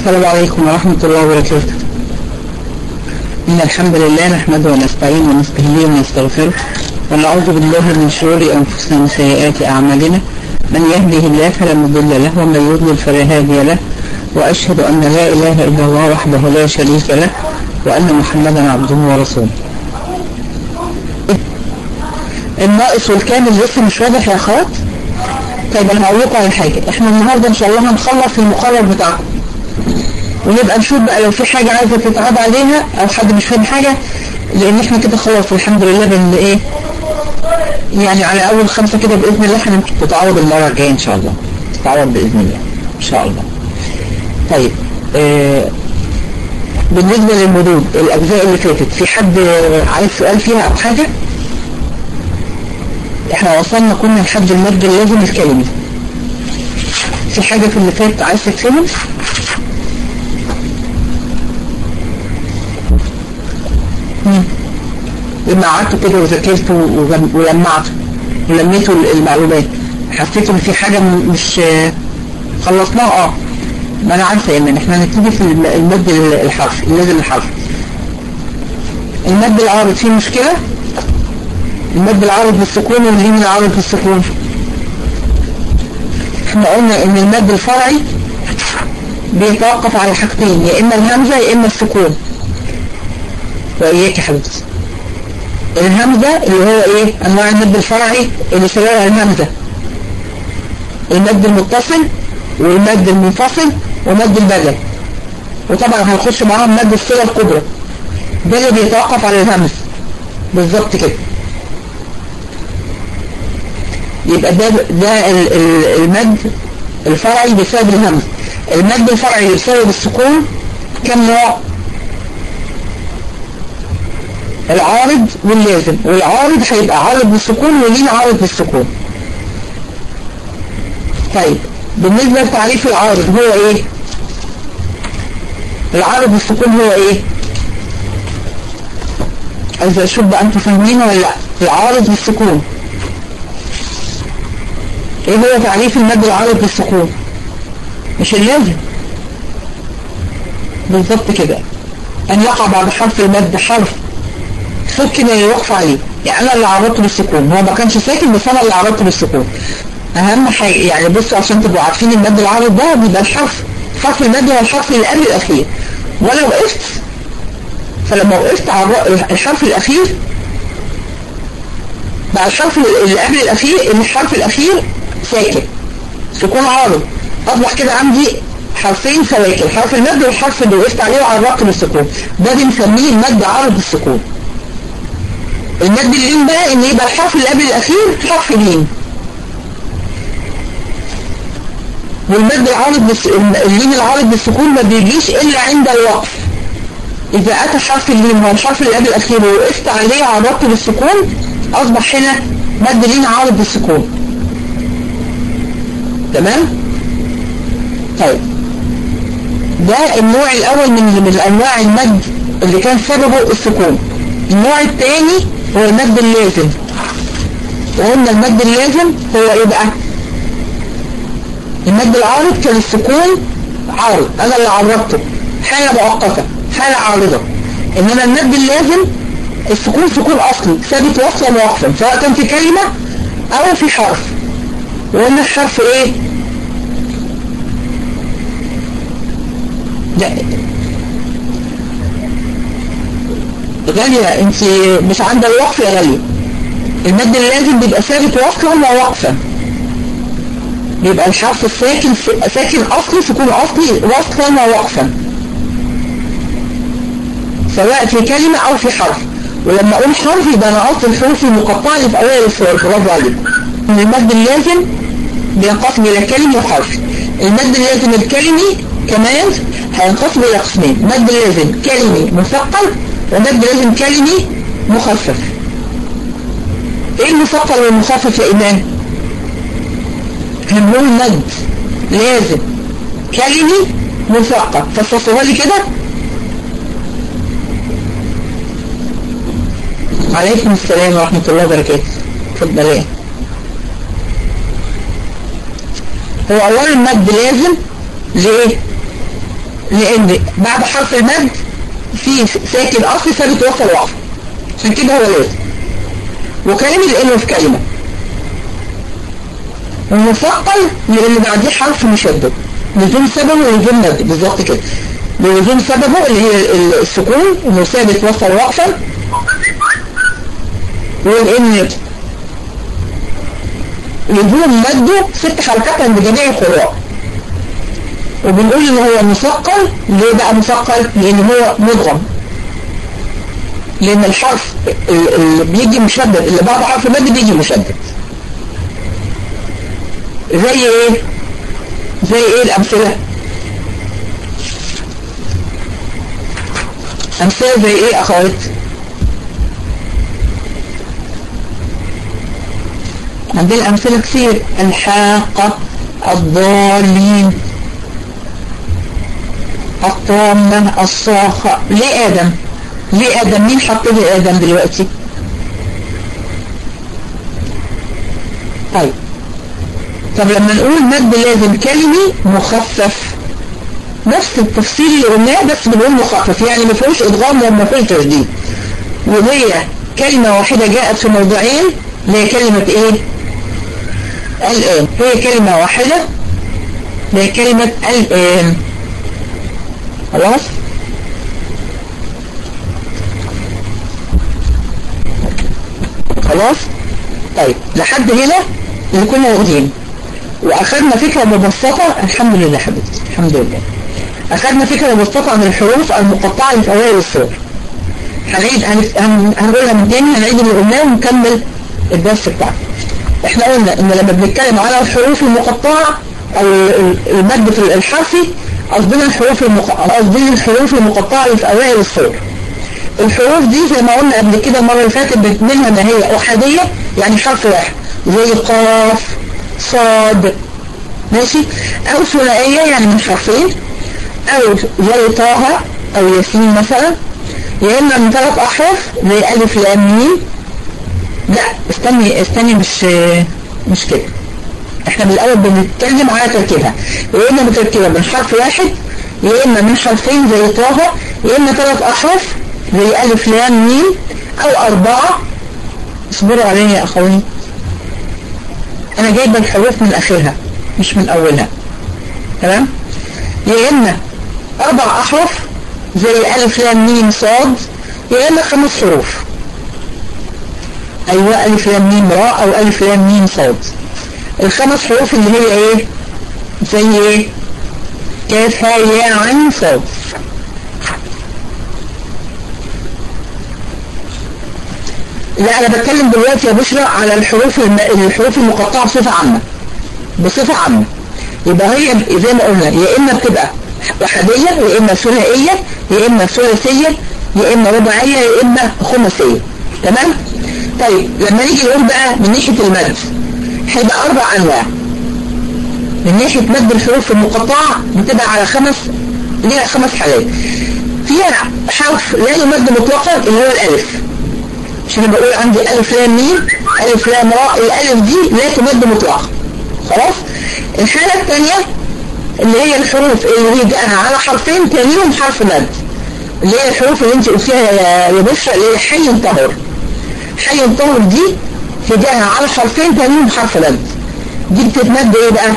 السلام عليكم ورحمة الله وبركاته إن الحمد لله نحمده ونستعين ونستهديه ونستغفره ونعوذ بالله من شرور أنفسنا وسيئات أعمالنا من يهده الله فلا مضل له ومن يضلل فلا هادي له وأشهد أن لا إله إلا الله وحده لا شريك له وأن محمدا عبده ورسوله الناقص والكامل لسه مش واضح يا أخوات طيب أنا هقول لكم على حاجة إحنا النهاردة إن شاء الله هنخلص المقرر بتاعكم ونبقى نشوف بقى لو في حاجة عايزة تتعاد عليها او حد مش فاهم حاجة لان احنا كده خلاص الحمد لله بان ايه يعني على اول خمسة كده باذن الله هنمكن تتعوض المرة الجاية ان شاء الله تتعوض باذن الله ان شاء الله طيب آه بالنسبة للمدود الاجزاء اللي فاتت في حد عايز سؤال فيها او حاجة احنا وصلنا كنا لحد المد اللازم الكلمي في حاجة في اللي فات عايز تتفهم لما قعدت كده وذاكرت ولمعت ولميت المعلومات حسيت ان في حاجة مش خلصناها اه ما انا عارفة ان احنا هنبتدي في المد الحرف اللازم الحرف المد العارض فيه مشكلة المد العارض بالسكون واللين العارض بالسكون احنا قلنا ان المد الفرعي بيتوقف على حاجتين يا اما الهمزة يا اما السكون وإياك يا حبيبتي الهمزة اللي هو ايه انواع المد الفرعي اللي سببها الهمزة المد المتصل والمد المنفصل ومد البدل وطبعا هنخش معاهم مد الصلة الكبرى ده اللي بيتوقف على الهمز بالظبط كده يبقى ده ده المد الفرعي بسبب الهمز المد الفرعي بسبب السكون كم نوع العارض واللازم والعارض هيبقى عارض بالسكون واللين عارض بالسكون طيب بالنسبة لتعريف العارض هو ايه العارض بالسكون هو ايه عايز اشوف بقى انتوا فاهمين ولا لا العارض بالسكون ايه هو تعريف المد العارض بالسكون مش اللازم بالظبط كده ان يقع بعد حرف المد حرف سكن يوقف عليه يعني انا اللي عرضته بالسكون هو ما كانش ساكن بس انا اللي عرضته بالسكون اهم حاجة يعني بصوا عشان تبقوا عارفين المد العارض ده بيبقى الحرف حرف المد هو الحرف اللي قبل الاخير وانا وقفت فلما وقفت على الحرف الاخير بقى الحرف اللي قبل الاخير الحرف الاخير ساكن سكون عارض اصبح كده عندي حرفين سواكن حرف المد والحرف اللي وقفت عليه وعرضته بالسكون ده بنسميه المد عارض بالسكون المد اللين بقى ان يبقى الحرف اللي قبل الاخير حرف لين والمد العارض بس... اللين العارض بالسكون ما بيجيش الا عند الوقف اذا اتى حرف اللين هو الحرف اللي قبل الاخير ووقفت عليه عرضته بالسكون اصبح هنا مد لين عارض بالسكون تمام طيب ده النوع الاول من من انواع المد اللي كان سببه السكون النوع الثاني هو المد اللازم وقلنا المد اللازم هو ايه بقى المد العارض كان السكون عارض انا اللي عرضته حالة مؤقتة حالة عارضة انما المد اللازم السكون سكون اصلي ثابت وصلا ووقفا سواء كان في كلمة او في حرف وقلنا الحرف ايه لا غالية انت مش عند الوقف يا غالية المد اللازم بيبقى ثابت وصلا ووقفا بيبقى الحرف الساكن ساكن اصلي سكون اصلي وصلا ووقفا سواء في كلمة او في حرف ولما اقول حرف يبقى انا قصد الحروف المقطعة اللي في اوائل السور برافو عليكم المد اللازم بينقسم الى كلمة وحرف المد اللازم الكلمي كمان هينقسم الى قسمين مد لازم كلمي مثقل ومد لازم كلمي مخفف ايه المثقل والمخفف يا ايمان هنقول مد لازم كلمي مثقل فصصوها لي كده عليكم السلام ورحمة الله وبركاته اتفضل هو اولا المد لازم ليه لان بعد حرف المد في ساكن اصلي ثابت وصل وقف عشان كده هو لازم وكلمة لانه في كلمة ومثقل لان بعديه حرف مشدد لزوم سببه ولزوم مد بالظبط كده لزوم سببه اللي هي السكون انه ثابت وصل وقفا ولان لزوم مده ست حركات عند جميع القراء وبنقول ان هو مثقل ليه بقى مثقل لان هو مدغم لان الحرف اللي بيجي مشدد اللي بعد حرف المد بيجي مشدد زي ايه زي ايه الامثله امثله زي ايه اخوات عندنا امثله كثير الحاقه الضالين الطامة الصاخة ليه آدم ليه آدم مين حط لي آدم دلوقتي طيب طب لما نقول مد لازم كلمي مخفف نفس التفصيل اللي قلناه بس بنقول مخفف يعني ما فيهوش ادغام وما فيهوش تشديد وهي كلمة واحدة جاءت في موضعين اللي هي كلمة ايه الآن هي كلمة واحدة اللي هي كلمة الآن خلاص خلاص طيب لحد هنا اللي كنا واخدين واخدنا فكرة مبسطة الحمد لله حبيبتي الحمد لله اخدنا فكرة مبسطة عن الحروف المقطعة اللي في اوائل الصور هنعيد هنقولها من تاني هنعيد اللي قلناه ونكمل الدرس بتاعنا احنا قلنا ان لما بنتكلم على الحروف المقطعة او المد الحرفي قصدنا الحروف المقطعة قصدنا الحروف المقطعة اللي في اوائل الصور الحروف دي زي ما قلنا قبل كده المرة اللي فاتت منها ما هي احادية يعني حرف واحد زي قاف صاد ماشي او ثنائية يعني من حرفين او زي طه او ياسين مثلا يا اما من ثلاث احرف زي الف لام ميم لا استني استني مش مش كده احنا من الاول بنتكلم على تركيبها يا اما متركبه من حرف واحد يا اما من حرفين زي طه يا اما ثلاث احرف زي الف لام ميم او اربعه اصبروا عليا يا اخواني انا جايبه الحروف من اخرها مش من اولها تمام يا اما اربع احرف زي الف لام ميم صاد يا اما خمس حروف ايوه الف لام ميم راء او الف لام ميم صاد الخمس حروف اللي هي ايه زي ايه كاف ها ياء عين صاد لا انا بتكلم دلوقتي يا بشرى على الحروف الم... الحروف المقطعه بصفه عامه بصفه عامه يبقى هي زي ما قلنا يا اما بتبقى احاديه يا اما ثنائيه يا اما ثلاثيه يا اما رباعيه يا اما خماسيه تمام طيب لما نيجي نقول بقى من ناحيه المد هيبقى اربع انواع من ناحيه مد الحروف المقطعه بتبقى على خمس ليها خمس حالات فيها حرف لا يمد مطلقا اللي هو الالف مش انا بقول عندي الف لام ميم الف لام راء الالف دي لا تمد مطلقا خلاص الحالة الثانية اللي هي الحروف اللي هي جاءها على حرفين تانيهم حرف مد اللي هي الحروف اللي انت قلتيها يا بشرى اللي هي حي طهر حي طهر دي في جاءها على حرفين تانيهم حرف مد دي بتتمد ايه بقى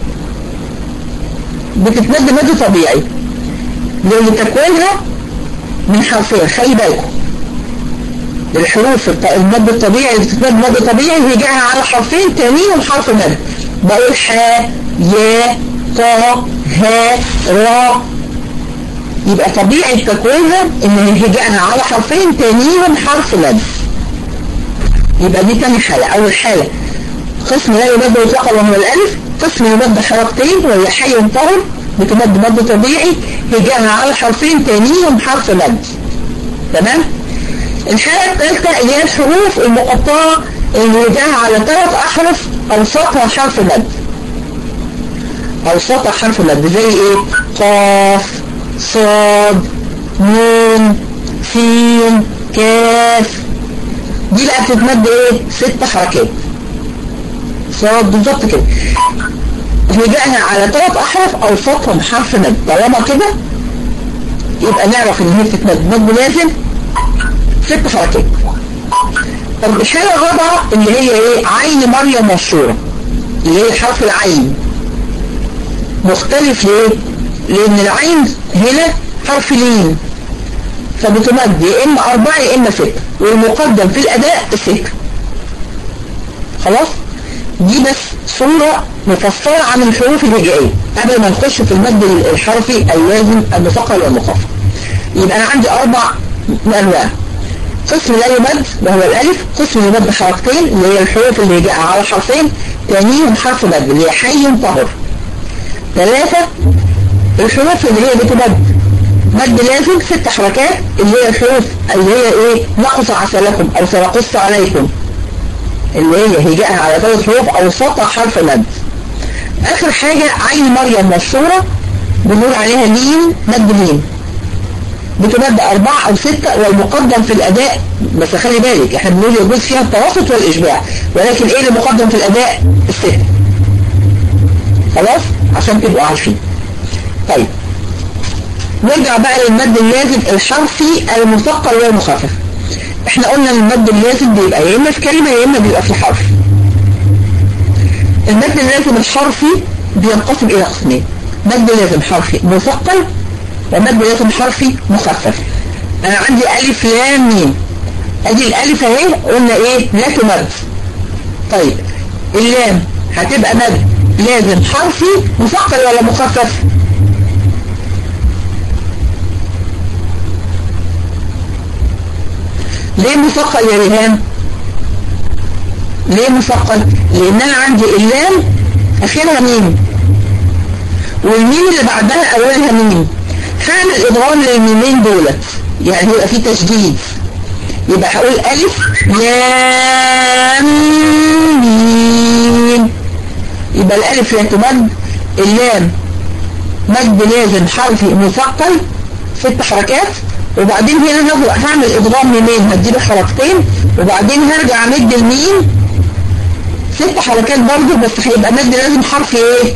بتتمد مد طبيعي لان تكوينها من حرفين خلي بالكم الحروف المد الطبيعي اللي بتتمد مد طبيعي هي جاءها على حرفين تانيهم حرف مد بقول حاء يا طا ها را يبقى طبيعي تكوينها ان هي جاءها على حرفين تانيهم حرف مد يبقى دي تاني حالة اول حالة قسم لا يمد مطلقا وهو الالف قسم يمد حركتين وهي حي طهر بتمد مد طبيعي هي جاءها على حرفين تانيهم حرف مد تمام الحالة الثالثة اللي هي الحروف المقطعة اللي جاءها على ثلاث احرف اوسطها حرف مد اوسطها حرف مد زي ايه قاف صاد نون سين كاف دي بقى بتتمد ايه ست حركات صاد بالظبط كده هي جاءها على ثلاث احرف اوسطهم حرف مد طالما كده يبقى نعرف ان هي بتتمد مد لازم ست حركات طب الحالة الرابعة اللي هي ايه عين مريم مشهورة اللي هي حرف العين مختلف ليه لان العين هنا حرف لين فبتمد يا اما اربعة يا اما ستة والمقدم في الاداء الستة خلاص دي بس صورة مفصلة عن الحروف الهجائية قبل ما نخش في المد الحرفي اللازم المثقل والمخفف يبقى انا عندي اربع انواع قسم لا يمد وهو الالف قسم يمد حركتين اللي هي الحروف اللي جاء على حرفين ثانيهم حرف مد اللي هي حي طهر ثلاثة الحروف اللي هي بتمد مد لازم ست حركات اللي هي الحروف اللي هي ايه نقص عسلكم او سنقص عليكم اللي هي هجاءها على ثلاث حروف او سطع حرف مد اخر حاجة عين مريم مشهورة بنقول عليها لين مد لين بتمد أربعة أو ستة والمقدم في الأداء بس خلي بالك احنا بنقول يجوز فيها التوسط والإشباع ولكن ايه اللي مقدم في الأداء الستة خلاص عشان تبقوا عارفين طيب نرجع بقى للمد اللازم الحرفي المثقل والمخفف احنا قلنا المد اللازم بيبقى يا اما في كلمة يا اما بيبقى في حرف المد اللازم الحرفي بينقسم الى قسمين مد لازم حرفي مثقل ومد لازم حرفي مخفف انا عندي الف لام ميم ادي الالف اهي قلنا ايه لا تمد طيب اللام هتبقى مد لازم حرفي مثقل ولا مخفف ليه مثقل يا ريهام ليه مثقل لان انا عندي اللام اخرها ميم والميم اللي بعدها اولها ميم هعمل ادغام للميمين دولت يعني يبقى في تشديد يبقى هقول الف لام ميم يبقى الالف لا تمد اللام مد لازم حرفي مثقل ست حركات وبعدين هنا هعمل ادغام ميمين هديله حركتين وبعدين هرجع امد الميم ست حركات برضه بس هيبقى مد لازم حرف ايه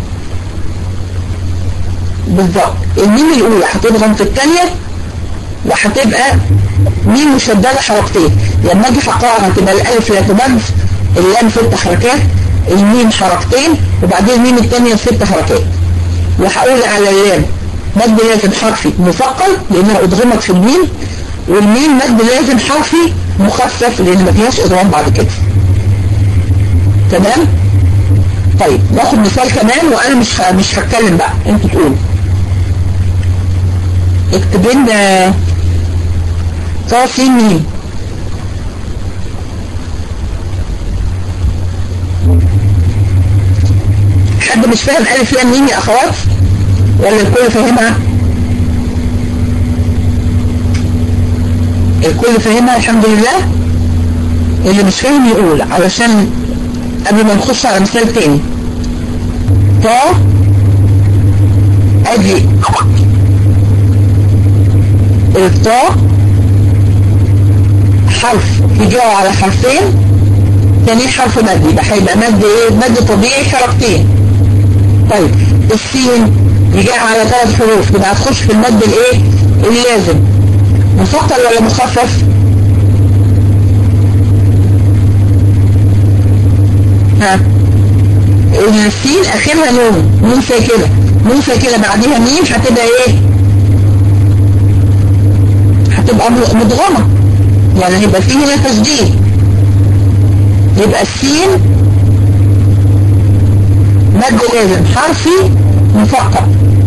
بالظبط الميم الاولى هتضغم في الثانيه وهتبقى ميم مشدده حركتين لما اجي احققها هتبقى الالف لا تمد اللام ست حركات الميم حركتين وبعدين الميم الثانيه ست حركات وهقول على اللام مد لازم حرفي مثقل لانها ادغمت في الميم والميم مد لازم حرفي مخفف لان ما فيهاش ادغام بعد كده تمام طيب ناخد مثال كمان وانا مش ه... مش هتكلم بقى انتوا تقولوا اكتب لنا طاسين ميم حد مش فاهم الف لام ميم يا اخوات ولا الكل فاهمها الكل فاهمها الحمد لله اللي مش فاهم يقول علشان قبل ما نخش على مثال تاني تا ادي الطاء حرف يجاوب على حرفين تاني حرف مد يبقى هيبقى مد ايه مد طبيعي حركتين طيب السين يجي على ثلاث حروف يبقى هتخش في المد الايه اللازم مثقل ولا مخفف ها السين اخرها نون نون ساكنه نون ساكنه بعديها ميم هتبقى ايه هتبقى مدغمه يعني هيبقى فيه هنا تشديد يبقى السين مد لازم حرفي مثقل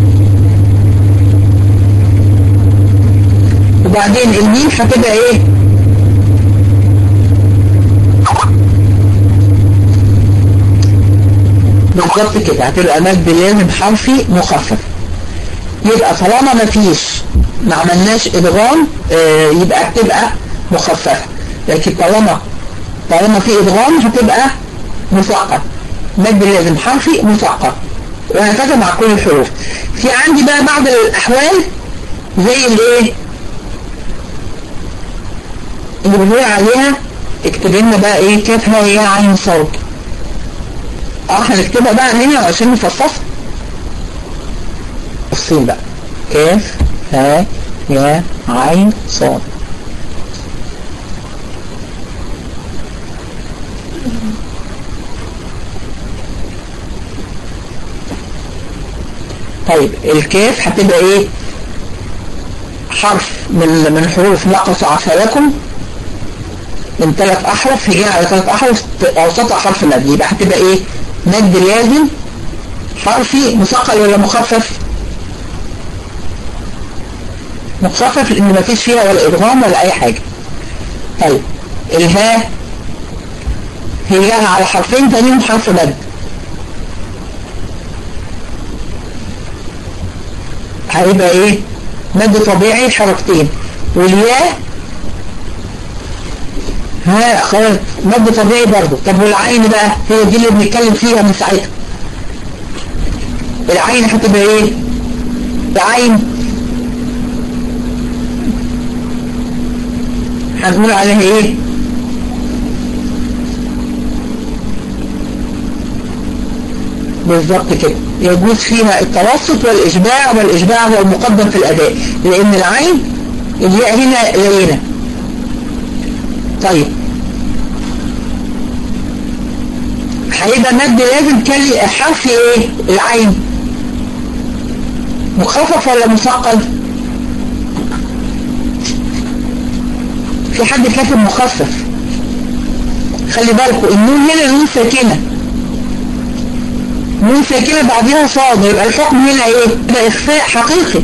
وبعدين الميم هتبقى ايه بالظبط كده هتبقى مد لازم حرفي مخفف يبقى طالما ما فيش ما عملناش ادغام آه يبقى بتبقى مخففه لكن طالما طالما في ادغام هتبقى مثقل مد لازم حرفي مثقل وهكذا مع كل الحروف في عندي بقى بعض الاحوال زي الايه اللي بنقول عليها اكتب لنا بقى ايه كافها هي عين صوت اه هنكتبها بقى هنا عشان نفصصها الصين بقى كاف ها يا عين صاد طيب الكاف هتبقى ايه حرف من من حروف نقص عفاكم من ثلاث احرف هي على ثلاث احرف اوسطها حرف مد يبقى هتبقى ايه مد لازم حرفي مثقل ولا مخفف مخفف لان ما فيش فيها ولا ادغام ولا اي حاجة طيب الهاء هي على حرفين تانيهم حرف مد هيبقى ايه مد طبيعي حركتين والياء ها خلاص مد طبيعي برضه طب والعين بقى هي دي اللي بنتكلم فيها من ساعتها العين هتبقى ايه العين هنقول عليها ايه بالظبط كده يجوز فيها التوسط والإشباع والإشباع هو المقدم في الأداء لأن العين الياء هنا لينة طيب هيبقى مد لازم كلي حرف ايه العين مخفف ولا مثقل في حد كاتب مخفف خلي بالكم النون هنا نون ساكنه نون ساكنة بعدها صاد يبقى الحكم هنا ايه يبقى اخفاء حقيقي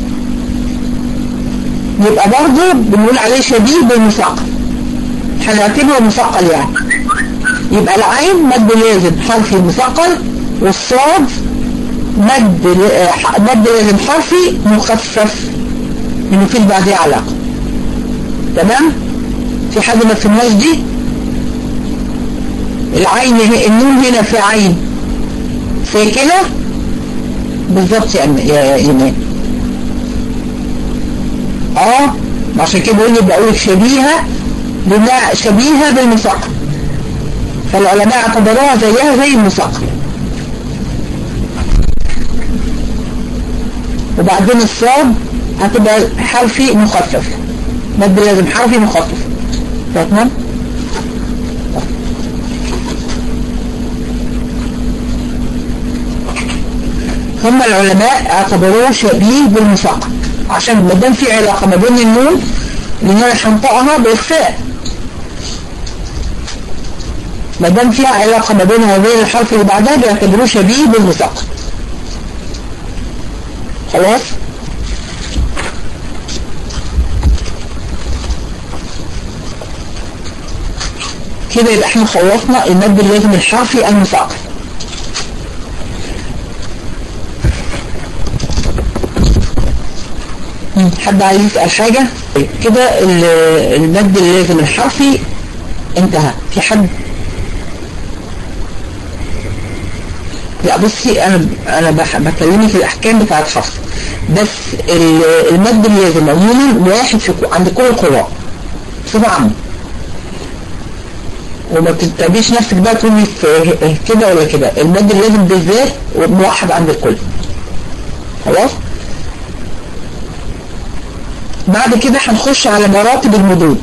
يبقى برضه بنقول عليه شبيه بالمثقل هنعتبره مثقل يعني يبقى العين مد لازم حرفي مثقل والصاد مد مد لازم حرفي مخفف انه في بعديه علاقة تمام في حد ما فهمناش دي العين النون هنا في عين ساكنة بالظبط يا يا إيمان اه عشان كده بقول لي بقول شبيهة بما شبيهة بالمثقل فالعلماء اعتبروها زيها زي المثقل وبعدين الصاد هتبقى حرفي مخفف مد لازم حرفي مخفف تمام هم العلماء اعتبروه شبيه بالمثقل عشان ما دام في علاقة ما بين النون لان انا هنطقها باخفاء ما دام فيها علاقة ما بينها وبين الحرف اللي بعدها بيعتبروه شبيه بالمثقل خلاص كده يبقى احنا خلصنا المد اللازم الحرفي المثقل حد عايز يسأل حاجة كده المد اللازم الحرفي انتهى في حد لا بصي انا انا بكلمك في الاحكام بتاعت حفص بس المد اللازم عموما واحد في عند كل القراء صفة عامة وما تتبعيش نفسك بقى تقولي كده ولا كده المد اللازم بالذات موحد عند الكل خلاص بعد كده هنخش على مراتب المدود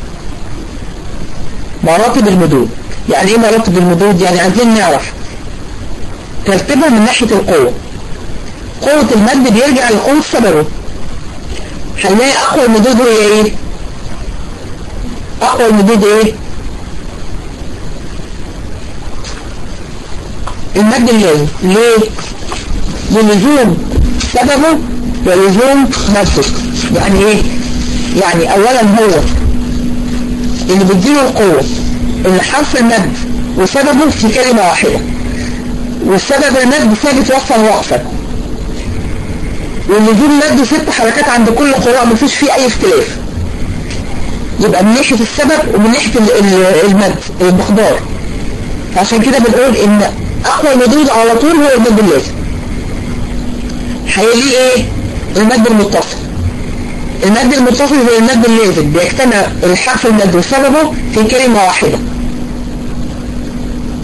مراتب المدود يعني ايه مراتب المدود يعني عايزين نعرف ترتيبها من ناحية القوة قوة المد بيرجع لقوة سببه هنلاقي اقوى المدود هي ايه اقوى المدود ايه المد اللازم ليه للزوم سببه ولزوم نفسه يعني ايه يعني اولا هو اللي بيديله القوة ان حرف المد وسببه في كلمة واحدة والسبب المد ثابت وصفا وقفا واللزوم مد ست حركات عند كل قراء مفيش فيه اي اختلاف يبقى من ناحية السبب ومن ناحية المد المقدار عشان كده بنقول ان اقوى المدود على طول هو المد اللازم هيليه ايه المد المتصل المد المتصل زي المد اللازم بيجتمع الحرف المد وسببه في كلمة واحدة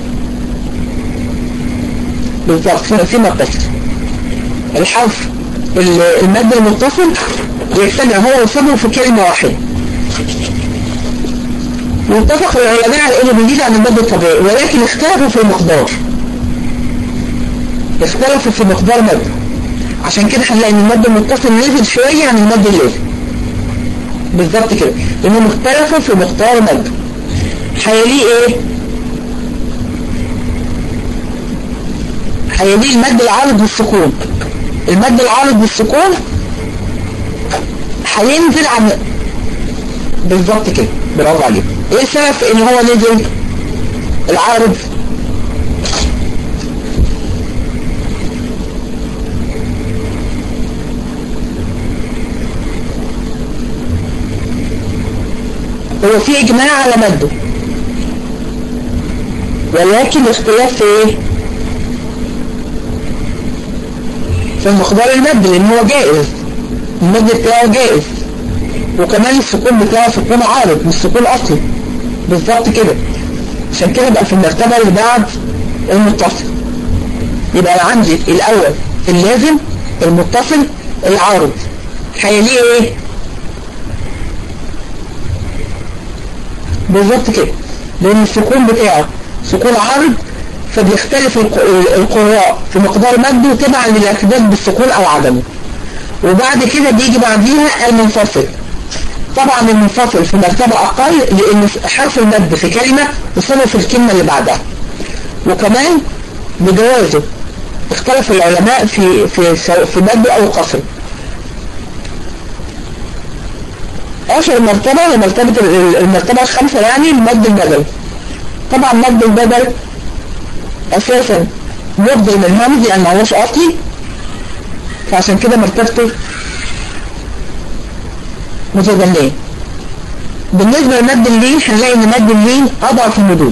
بالظبط في متصل الحرف المد المتصل يجتمع هو وصبه في كلمة واحدة واتفق العلماء على انه بيزيد عن المد الطبيعي ولكن اختلفوا في المقدار اختلفوا في مقدار مد عشان كده هنلاقي ان المد المتصل نزل شوية عن المد اللازم بالظبط كده لانهم اختلفوا في مقدار مد هيليه ايه هيليه المد العارض بالسكون المد العارض بالسكون هينزل عن بالظبط كده برافو عليك ايه السبب في ان هو نزل العارض هو في اجماع على مده ولكن اختلاف في ايه في مقدار المد لان هو جائز المد بتاعه جائز وكمان السكون بتاعه سكون عارض مش سكون اصلي بالظبط كده عشان كده بقى في المرتبة اللي بعد المتصل يبقى انا عندي الاول اللازم المتصل العارض هيليه ايه بالظبط كده لان السكون بتاعه سكون عارض فبيختلف القراء في مقدار مده تبعا للاعتداد بالسكون او عدمه وبعد كده بيجي بعديها المنفصل طبعا المنفصل في مرتبة اقل لان حرف المد في كلمة وصله في الكلمة اللي بعدها وكمان بجوازه اختلف العلماء في في في مده او قصر اخر مرتبة هي مرتبة المرتبة الخامسة يعني المد البدل طبعا مد البدل اساسا مبدل من همز يعني ما هوش اصلي فعشان كده مرتبته متدنية بالنسبة لمد اللين هنلاقي ان مد اللين اضعف المدود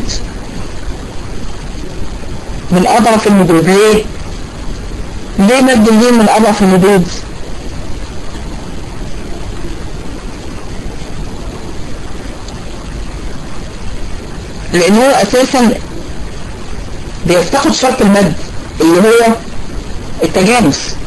من اضعف المدود ليه ليه مد اللين من اضعف المدود لان هو اساسا بيفتقد شرط المد اللي هو التجانس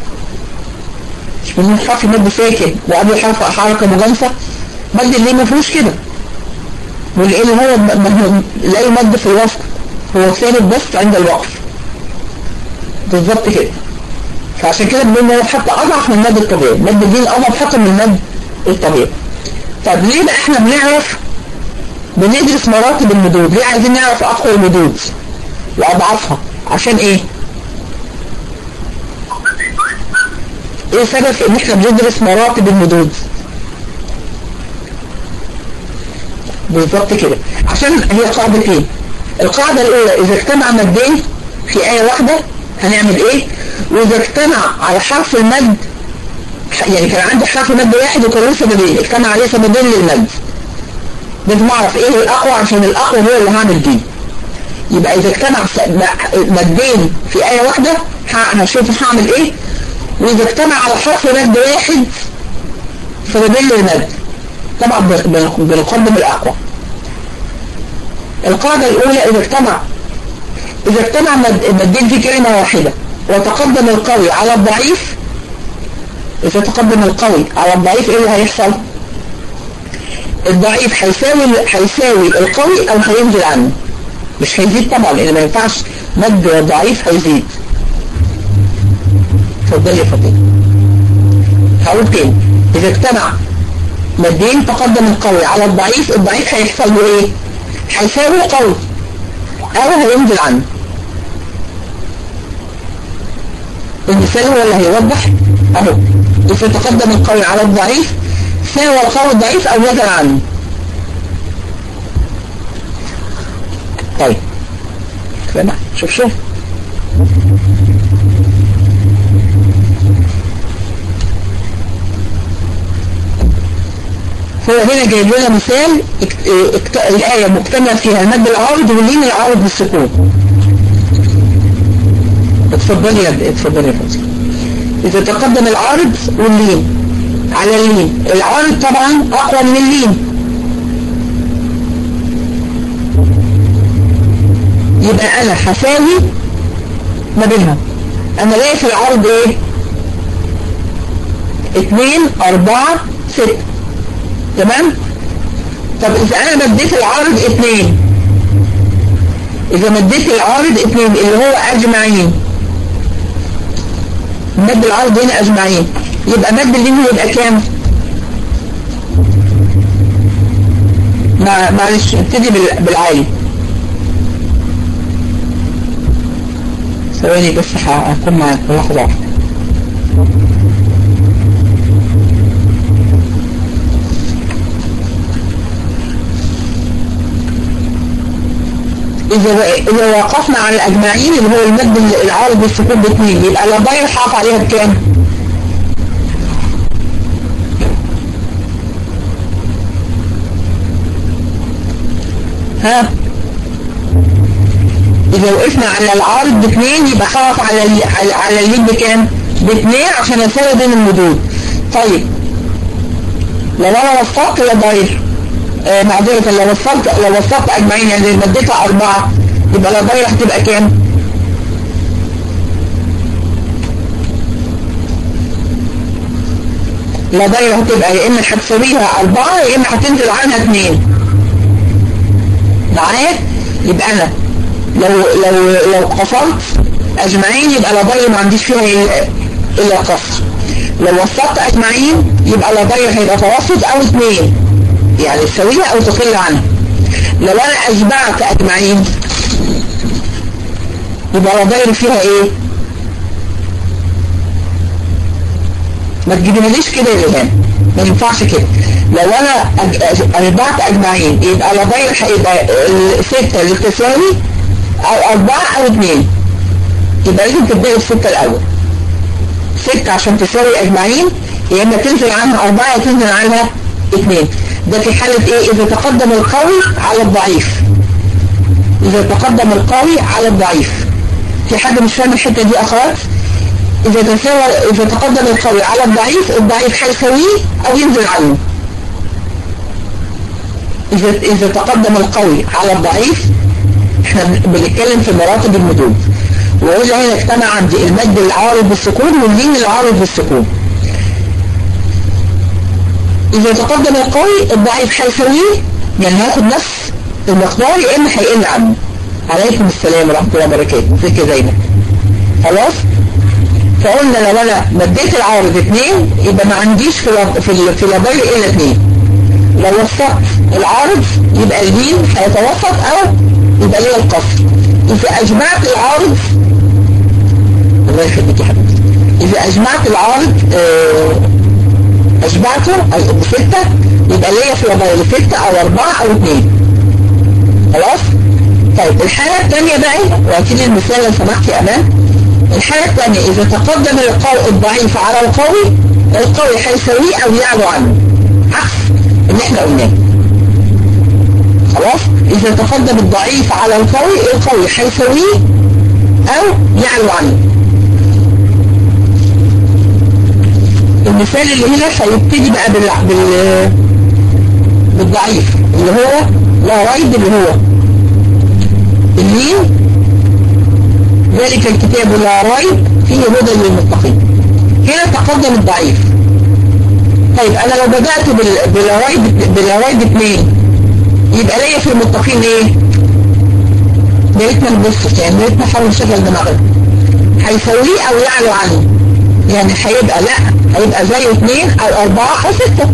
مش بنقول حرف مد ساكن وقبل حرف حركة مجانسة مد اللي ما فيهوش كده ولان هو لا يمد في الوصف هو ثابت بس عند الوقف بالظبط كده فعشان كده بنقول هو حتى اضعف من المد الطبيعي مد الدين اضعف حتى من المد الطبيعي طب ليه بقى احنا بنعرف بندرس مراتب المدود ليه عايزين نعرف اقوى المدود واضعافها عشان ايه ايه سبب ان احنا بندرس مراتب المدود بالظبط كده عشان هي قاعدتين القاعدة الاولى اذا اجتمع مدين في ايه واحدة هنعمل ايه واذا اجتمع على حرف المد يعني كان عندي حرف مد واحد وكان له سببين اجتمع عليه سببين للمد لازم اعرف ايه الاقوى عشان الاقوى هو اللي هعمل بيه يبقى اذا اجتمع مدين في ايه واحدة هشوف هعمل ايه واذا اجتمع على حرف مد واحد سببين للمد طبعا بنقدم الاقوى القاعدة الاولى اذا اجتمع اذا اجتمع مدين في كلمة واحدة وتقدم القوي على الضعيف اذا تقدم القوي على الضعيف ايه اللي هيحصل الضعيف هيساوي هيساوي القوي او هينزل عنه مش هيزيد طبعا لان ما ينفعش مد ضعيف هيزيد اتفضل يا فضيل هقول تاني اذا اجتمع مدين تقدم القوي على الضعيف الضعيف هيحصل له ايه هيساوي القوي او هينزل عنه المثال هو اللي هيوضح اهو اذا تقدم القوي على الضعيف ساوى القوي الضعيف او نزل عنه طيب سمع شوف شوف هو هنا جايب لنا مثال الآية مكتمل فيها المد العارض واللين العارض بالسكون اتفضلي يا اتفضلي يا فاضل إذا تقدم العارض واللين على اللين العارض طبعا أقوى من اللين يبقى أنا هساوي ما بينهم أنا لاقي في العرض إيه اتنين اربعة ستة تمام طب اذا انا مديت العارض اتنين اذا مديت العارض اتنين اللي هو اجمعين مد العارض هنا اجمعين يبقى مد اللين يبقى كام مع معلش ابتدي بالعالي ثواني بس هكون معاك لحظة واحدة إذا إذا وقفنا على الأجمعين اللي هو المد العارض بالسكون باثنين يبقى لا ضير حاط عليها بكام؟ ها إذا وقفنا على العارض باثنين يبقى خلط على على اليد بكام؟ باثنين عشان أساوي بين المدود طيب لو أنا وصلت لا ضير آه معذرة لو وصلت لو وصلت أجمعين يعني مديتها أربعة يبقى لا ضير هتبقى كام؟ لا ضير هتبقى يا إما هتساويها أربعة يا إما هتنزل عنها اثنين معايا؟ يبقى أنا لو لو لو قصرت أجمعين يبقى لا ضير ما عنديش فيها إلا قصر لو وسطت أجمعين يبقى لا ضير هيبقى توسط أو اثنين يعني تساويها أو تقل عنها لو أنا أجمعت أجمعين يبقى لا ضير فيها إيه ما تجيبنيش كده يا ريهان ما ينفعش كده لو انا اربعت اجمعين يبقى لا ضير هيبقى ستة للتساوي او اربعة او اثنين يبقى لازم تبدأ الستة الاول ستة عشان تساوي اجمعين يا اما تنزل عنها اربعة يا تنزل عنها اثنين ده في حالة ايه اذا تقدم القوي على الضعيف اذا تقدم القوي على الضعيف في حد مش فاهم الحتة دي اخوات اذا تساوى اذا تقدم القوي على الضعيف الضعيف هيساويه او ينزل عنه اذا اذا تقدم القوي على الضعيف احنا بنتكلم في مراتب المدود وقلنا هنا اجتمع عندي المد العارض بالسكون واللين العارض بالسكون اذا تقدم القوي الضعيف هيساويه يعني هياخد نفس المقدار يا اما هيقل عنه عليكم السلام ورحمه الله وبركاته ازيك يا زينب خلاص فقلنا لو انا مديت العارض اثنين يبقى ما عنديش في في في لابيل الا اثنين لو وسطت العارض يبقى اللين هيتوسط او يبقى ليا القصر اذا اجمعت العارض الله يخليك يا حبيبتي اذا اجمعت العارض اه اجمعته بستة يبقى ليا في لابيل ستة او اربعة او اثنين خلاص طيب الحالة الثانية بقى واكيد المثال لو سمحت يا امان الحالة الثانية إذا تقدم القوي الضعيف على القوي القوي هيساويه أو يعلو عنه عكس اللي احنا قلناه خلاص إذا تقدم الضعيف على القوي القوي هيساويه أو يعلو عنه المثال اللي هنا هيبتدي بقى بال... بال... بالضعيف اللي هو لا ريب اللي هو اللين ذلك الكتاب لا ريب فيه هدى للمتقين هنا تقدم الضعيف طيب انا لو بدأت بلا ريب بلا ريب اثنين يبقى ليا في المتقين ايه يا ريتنا نبص يعني يا ريتنا نحاول نشغل دماغنا هيساويه او يعلو عنه يعني هيبقى لا هيبقى زي اثنين او اربعة او ستة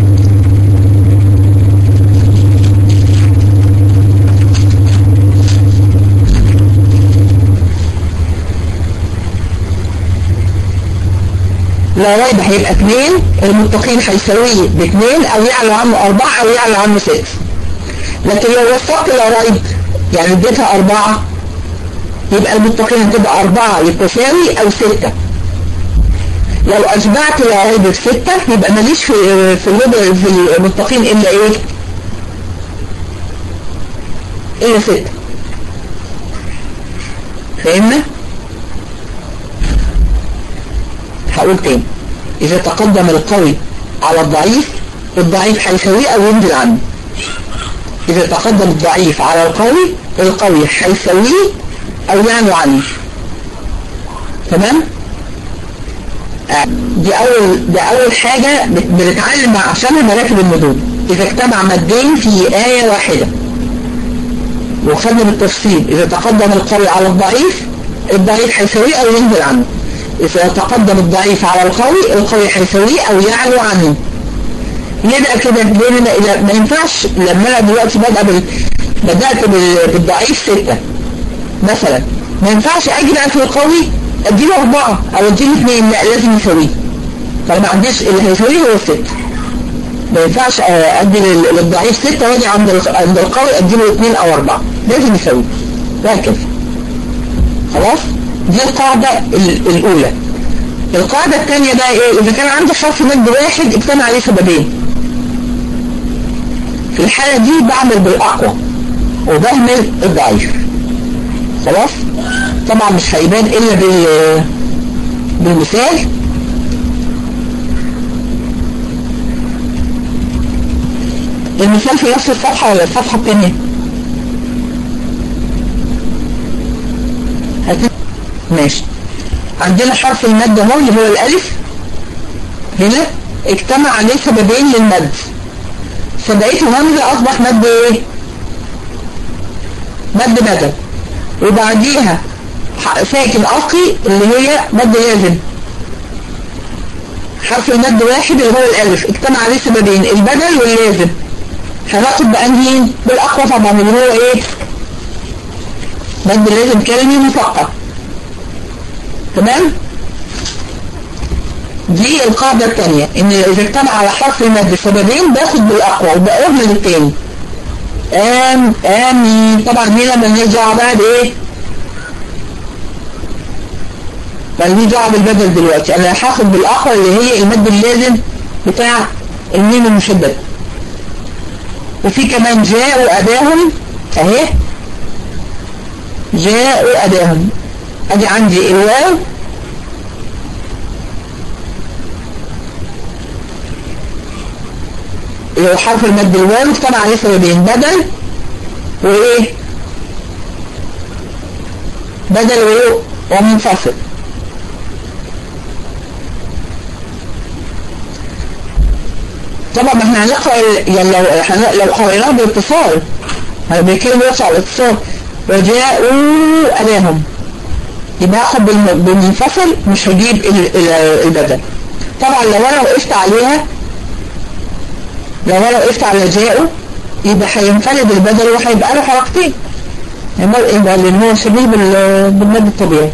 لا ريب هيبقى اثنين المتقين هيساويه باثنين او يعلو عنه اربعة او يعلو عنه ست لكن لو وفقت لا ريب يعني اديتها اربعة يبقى المتقين هتبقى اربعة يتساوي او ستة لو اجمعت لا ريب بستة يبقى ماليش في في الوضع في المتقين الا ايه الا ستة فهمنا؟ هقول تاني إذا تقدم القوي على الضعيف الضعيف هيساويه أو ينزل عنه إذا تقدم الضعيف على القوي القوي هيساويه أو يعلو عنه تمام؟ دي اول ده اول حاجة بنتعلم عشانها مراتب المدود اذا اجتمع مادين في آية واحدة وخدنا بالتفصيل اذا تقدم القوي على الضعيف الضعيف هيساويه او ينزل عنه اذا تقدم الضعيف على القوي القوي هيساويه او يعلو عنه ليه بقى كده ليه ما ينفعش لما انا دلوقتي بدأ بال... بدأت بالضعيف ستة مثلا ما ينفعش اجي بقى في القوي اديله اربعة او اديله اثنين لا لازم يساويه فما عنديش اللي هيساويه هو الستة ما ينفعش ادي للضعيف ستة واجي عند عند القوي اديله اثنين او اربعة لازم يساويه وهكذا خلاص دي القاعدة الاولى القاعدة الثانية بقى ايه اذا كان عندي حرف مد واحد اجتمع عليه سببين في الحالة دي بعمل بالاقوى وبهمل الضعيف خلاص طبعا مش هيبان الا بال بالمثال المثال في نفس الصفحة ولا الصفحة الثانية ماشي عندنا حرف المد اهو اللي هو الالف هنا اجتمع عليه سببين للمد فبقيته همزة اصبح مد ايه مد بدل وبعديها ساكن اصلي اللي هي مد لازم حرف المد واحد اللي هو الالف اجتمع عليه سببين البدل واللازم هناخد بأنهين بالاقوى طبعا اللي هو ايه مد لازم كلمي مثقف تمام دي القاعدة الثانية ان اذا اجتمع على حرف المد سببين باخد بالاقوى وبأهمل الثاني آم آمين طبعا هنا مالناش دعوة بقى بايه مالناش دعوة بالبدل دلوقتي انا هاخد بالاقوى اللي هي المد اللازم بتاع الميم المشدد وفي كمان جاءوا اباهم اهي جاءوا اباهم ادي عندي الواو اللي هو حرف المد الواو اجتمع عليه سببين بدل وايه بدل وايه ومنفصل طبعا ما احنا هنقرا يعني لو لو قريناه باتصال انا بيتكلم دلوقتي على الاتصال وجاءوا اباهم يبقى هاخد بالمنفصل مش هجيب البدل طبعا لو انا وقفت عليها لو انا وقفت على جاءه يبقى هينفرد البدل وهيبقى له حركتين يبقى لان هو شبيه بالمد الطبيعي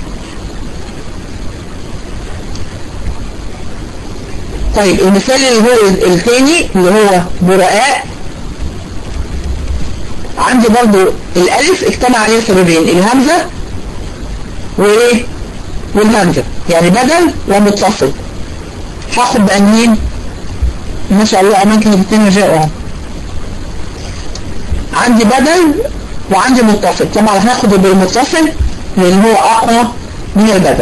طيب المثال اللي هو الثاني اللي هو براء عندي برضو الالف اجتمع عليه سببين الهمزة وايه والهمزة يعني بدل ومتصل هاخد بأنين ما شاء الله اماكن الاثنين جاءوا عندي بدل وعندي متصل طبعا هاخد بالمتصل لان هو اقوى من البدل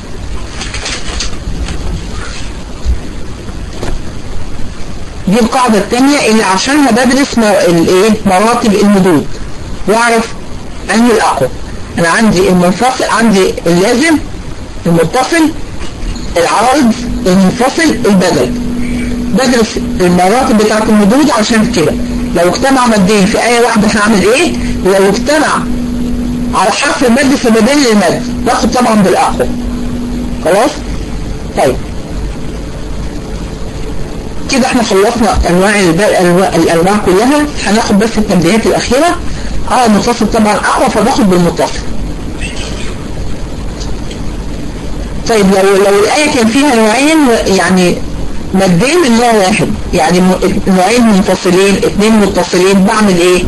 دي القاعدة الثانية اللي عشانها بدرس الايه مراتب المدود واعرف انهي الاقوى انا عندي المنفصل عندي اللازم المتصل العارض المنفصل البدل بدرس المراتب بتاعة المدود عشان كده لو اجتمع مادين في آية واحدة هعمل ايه لو اجتمع على حرف المد سببين للمد باخد طبعا بالأقوى خلاص طيب كده احنا خلصنا انواع الانواع كلها هناخد بس التنبيهات الاخيرة على المتصل طبعا اقوى فباخد بالمتصل طيب لو لو الآية كان فيها نوعين يعني مادين من نوع واحد يعني نوعين منفصلين اثنين متصلين بعمل ايه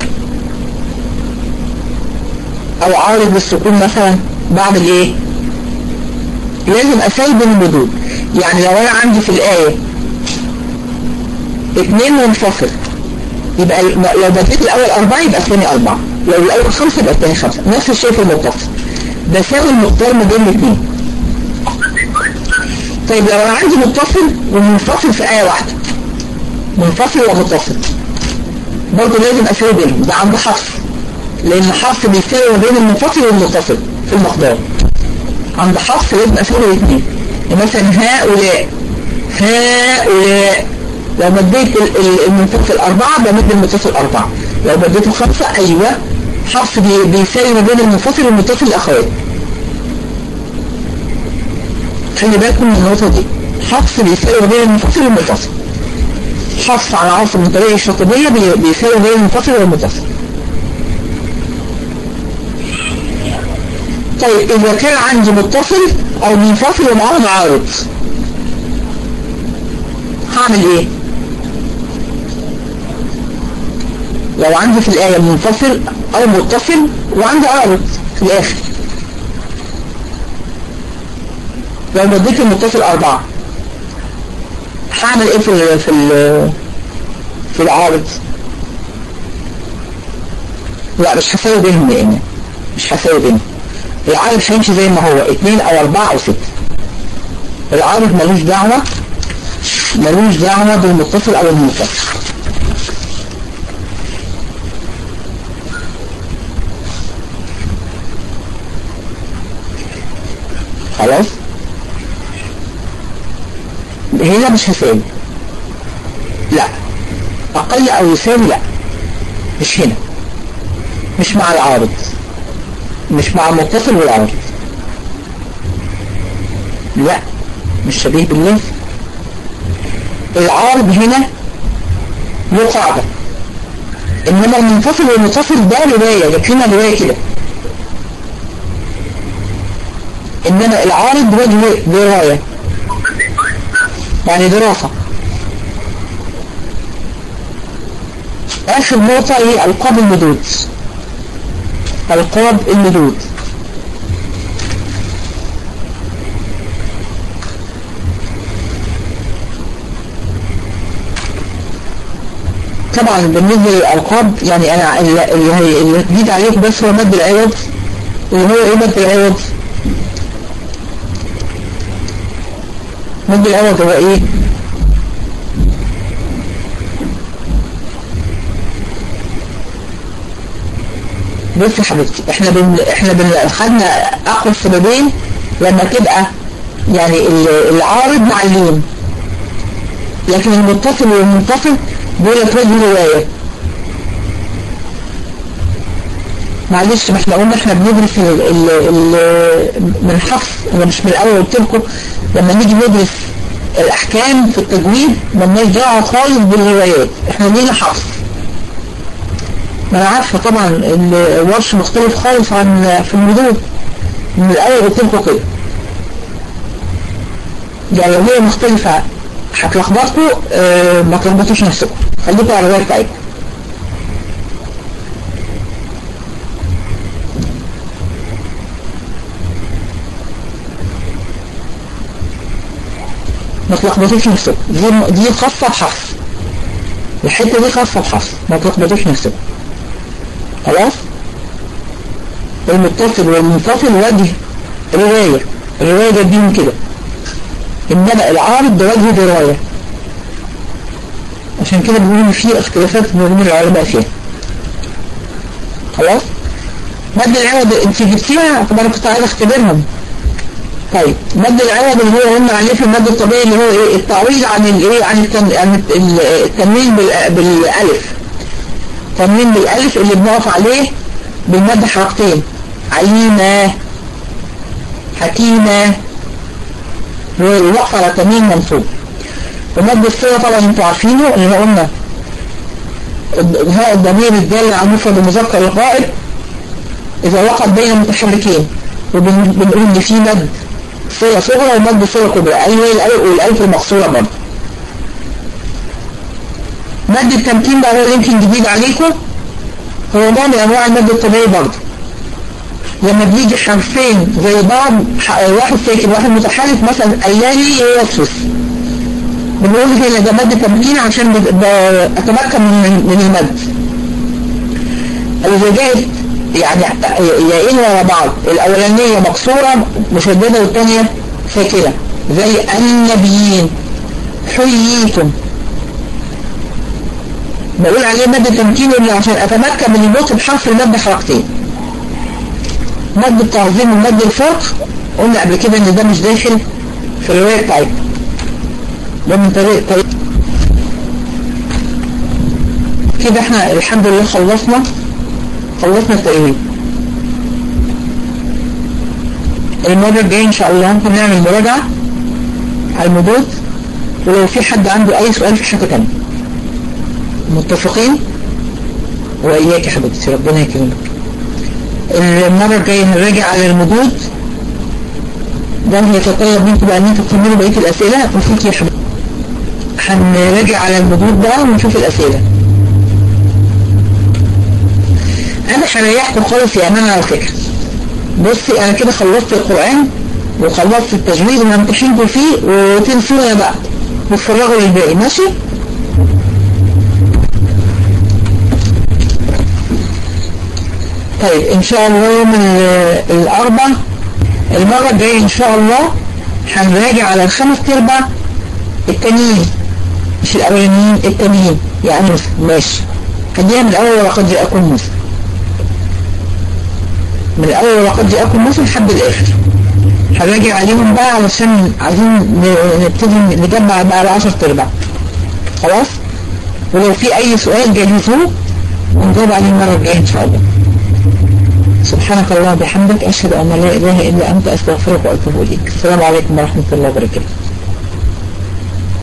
او عارض بالسكون مثلا بعمل ايه لازم اساوي بين المدود يعني لو انا عندي في الآية اثنين منفصل يبقى لو بديت الاول اربعة يبقى الثاني اربعة لو الاول خمسة يبقى الثاني خمسة نفس الشيء في المتصل بساوي المقدار ما بين الاثنين طيب لو انا عندي متصل ومنفصل في آية واحدة منفصل ومتصل برضه لازم اساوي بينهم ده عند حرف لان حرف بيساوي ما بين المنفصل والمتصل في المقدار عند حرف لازم اساوي الاثنين مثلا هؤلاء هؤلاء لو مديت المنفصل أربعة بمد المتصل أربعة لو مديته خمسة أيوة حرف بيساوي ما بين المنفصل والمتصل الأخوات خلي بالكم من النقطة دي حرف بيساوي ما بين المنفصل والمتصل حرف على عرف من طريق الشاطبية بيساوي ما بين المنفصل والمتصل طيب إذا كان عندي متصل أو منفصل ومعاه عارض هعمل إيه؟ لو عندي في الآية منفصل أو متصل وعندي عارض في الآخر لو مديت المتصل أربعة هعمل إيه في ال في ال في العارض؟ لا مش هساوي بينهم لأن مش هساوي بينهم العارض هيمشي زي ما هو اتنين أو أربعة أو ستة العارض ملوش دعوة ملوش دعوة بالمتصل أو المنفصل خلاص هنا مش هساوي لا أقل أو يساوي لا مش هنا مش مع العارض مش مع المتصل والعارض لا مش شبيه بالله العارض هنا له قاعدة انما المنفصل والمتصل ده رواية يكفينا رواية كده انما العارض وجه دراية يعني دراسة اخر نقطة هي القاب المدود القاب المدود طبعا بالنسبة للألقاب يعني أنا اللي, هي اللي جديد عليك بس هو مد العوض اللي هو إيه مد العوض مد العوض هو إيه بص يا حبيبتي احنا بن احنا بن خدنا اقوى السببين لما تبقى يعني العارض مع اللين لكن المتصل والمنفصل دول وجه رواية معلش ما احنا قلنا احنا بندرس ال ال ال من الحفظ انا مش من الاول قلت لكم لما نيجي ندرس الاحكام في التجويد مالناش دعوه خالص بالروايات احنا لينا حفظ ما انا عارفه طبعا الورش مختلف خالص عن في المدود من الاول قلت لكم كده يعني لو هي مختلفه هتلخبطكم اه ما تلخبطوش نفسكم خليكم على الروايه بتاعتكم ما تلخبطوش نفسكم دي دي خاصه بحفظ الحته دي خاصه بحفظ ما تلخبطوش نفسكم خلاص المتصل والمنفصل وجه رواية الرواية ده بيهم كده إنما العارض ده وجه دراية عشان كده بيقولوا في اختلافات بين العلماء فيها خلاص مد العوض انت جبتيها طب انا كنت عايز اختبرهم طيب مد العوض اللي هو قلنا عليه في المد الطبيعي اللي هو ايه التعويض عن الايه عن التنوين بالالف تنوين بالالف اللي بنقف عليه بالمد حركتين عليمة حكيمة والوقف على تنوين منصوب ومد الصلة طبعا انتوا عارفينه اللي هو قلنا هاء الضمير الدال على مفرد المذكر الغائب إذا وقع بين متحركين وبنقول إن في مد صلة صغرى ومد صلة كبرى أيوة والألف المقصورة برضه مد التمكين بقى هو يمكن جديد عليكم هو نوع من انواع المد الطبيعي برضه لما بيجي حرفين زي بعض واحد ساكن واحد متحرك مثلا ايالي يوسوس بنقول هنا ده مد تمكين عشان اتمكن من من المد اذا جاءت يعني يائين ورا بعض الاولانيه مكسوره مشدده والثانيه ساكنه زي النبيين حييتم بقول عليه مد تمكين اللي عشان اتمكن من الموت بحرف المد حركتين مد التعظيم ومد الفرق قلنا قبل كده ان ده مش داخل في الرواية بتاعتنا ده من طريق طريق كده احنا الحمد لله خلصنا خلصنا التأويل المرة الجاية ان شاء الله هنعمل مراجعة على المدود ولو في حد عنده اي سؤال في حاجة تانية متفقين وإياك يا حبيبتي ربنا يكرمك المرة الجاية هنراجع على المدود ده هيتطلب منكم بقى ان انتوا تكملوا بقية الأسئلة وفيك يا حبيبتي هنراجع على المدود بقى ونشوف الأسئلة أنا هريحكم خالص يا أمانة على فكرة بصي أنا كده خلصت القرآن وخلصت التجويد وهمتحنكم فيه وتنسونا بقى وتفرغوا للباقي ماشي؟ طيب ان شاء الله يوم الاربع المرة الجاية ان شاء الله هنراجع على الخمس ارباع التانيين مش الاولانيين التانيين يعني ماشي خليها من الاول ولقد جاءكم موسى من الاول ولقد جاءكم موسى لحد الاخر هنراجع عليهم بقى علشان عايزين نبتدي نجمع بقى العشر ارباع خلاص ولو في اي سؤال جهزوه ونجاوب عليه المرة الجاية ان شاء الله سبحانك اللهم وبحمدك أشهد أن لا إله إلا أنت أستغفرك وأتوب إليك السلام عليكم ورحمة الله وبركاته